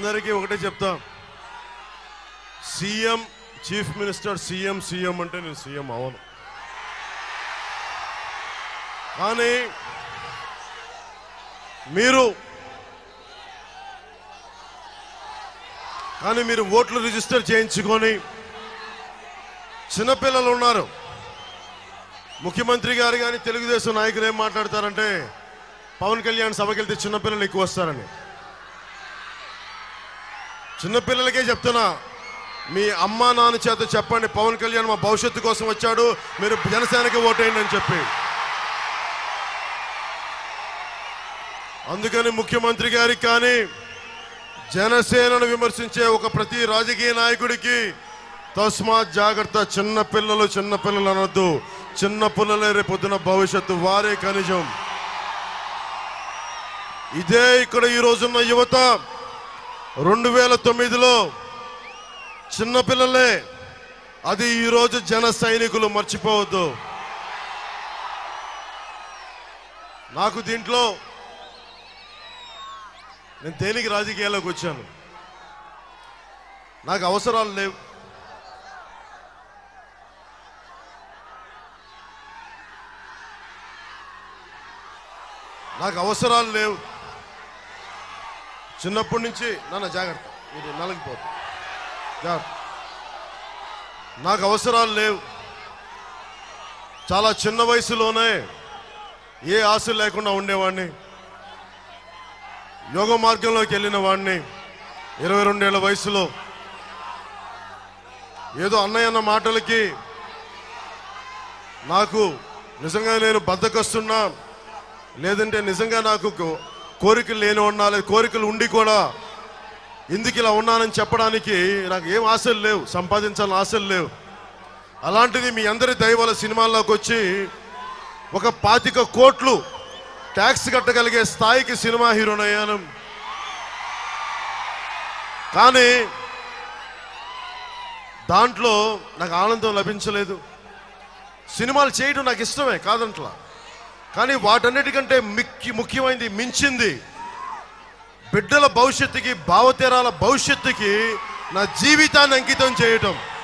అందరికీ ఒకటే చెప్తా CM chief minister CM CM అంటే నేను సీఎం అవను కానీ మీరు కానీ మీరు ఓట్లు రిజిస్టర్ చేయించుకొని చిన్నపిల్లలు ఉన్నారు ముఖ్యమంత్రి గారు కానీ తెలుగుదేశం నాయకులు ఏం మాట్లాడతారంటే పవన్ కళ్యాణ్ సభకి వెళ్తే చిన్నపిల్లలు ఎక్కువ వస్తారని చిన్నపిల్లలకే చెప్తున్నా మీ అమ్మా నాన్న చేత చెప్పండి పవన్ కళ్యాణ్ మా భవిష్యత్తు కోసం వచ్చాడు మీరు జనసేనకి ఓటేయండి అని చెప్పి అందుకని ముఖ్యమంత్రి గారికి కానీ జనసేనను విమర్శించే ఒక ప్రతి రాజకీయ నాయకుడికి తస్మాత్ జాగ్రత్త చిన్న పిల్లలు చిన్న పిల్లలు అనొద్దు చిన్న పిల్లలే రేపు పొద్దున భవిష్యత్తు వారే ఖనిజం ఇదే ఇక్కడ ఈ రోజున్న యువత రెండు వేల తొమ్మిదిలో చిన్నపిల్లలే అది ఈరోజు జన సైనికులు మర్చిపోవద్దు నాకు దీంట్లో నేను తేలిక రాజకీయాల్లోకి వచ్చాను నాకు అవసరాలు లేవు నాకు అవసరాలు లేవు చిన్నప్పటి నుంచి నాన్న జాగ్రత్త ఇది నలగిపోతుంది జాగ్రత్త నాకు అవసరాలు లేవు చాలా చిన్న వయసులోనే ఏ ఆశ లేకుండా ఉండేవాడిని యోగ మార్గంలోకి వెళ్ళిన వాడిని ఇరవై రెండేళ్ల వయసులో ఏదో అన్నయ్య అన్న మాటలకి నాకు నిజంగా నేను బద్దకొస్తున్నా లేదంటే నిజంగా నాకు కో- కోరికలు లేని ఉన్నా లేదు కోరికలు ఉండి కూడా ఎందుకు ఇలా ఉన్నానని చెప్పడానికి నాకు ఏం ఆశలు లేవు సంపాదించాలని ఆశలు లేవు అలాంటిది మీ అందరి దైవాల సినిమాల్లోకి వచ్చి ఒక పాతిక కోట్లు ట్యాక్స్ కట్టగలిగే స్థాయికి సినిమా హీరోని అయ్యాను కానీ దాంట్లో నాకు ఆనందం లభించలేదు సినిమాలు చేయడం నాకు ఇష్టమే కాదంట్లా కానీ వాటన్నిటికంటే మిక్కి ముఖ్యమైనది మించింది బిడ్డల భవిష్యత్తుకి భావతీరాల భవిష్యత్తుకి నా జీవితాన్ని అంకితం చేయటం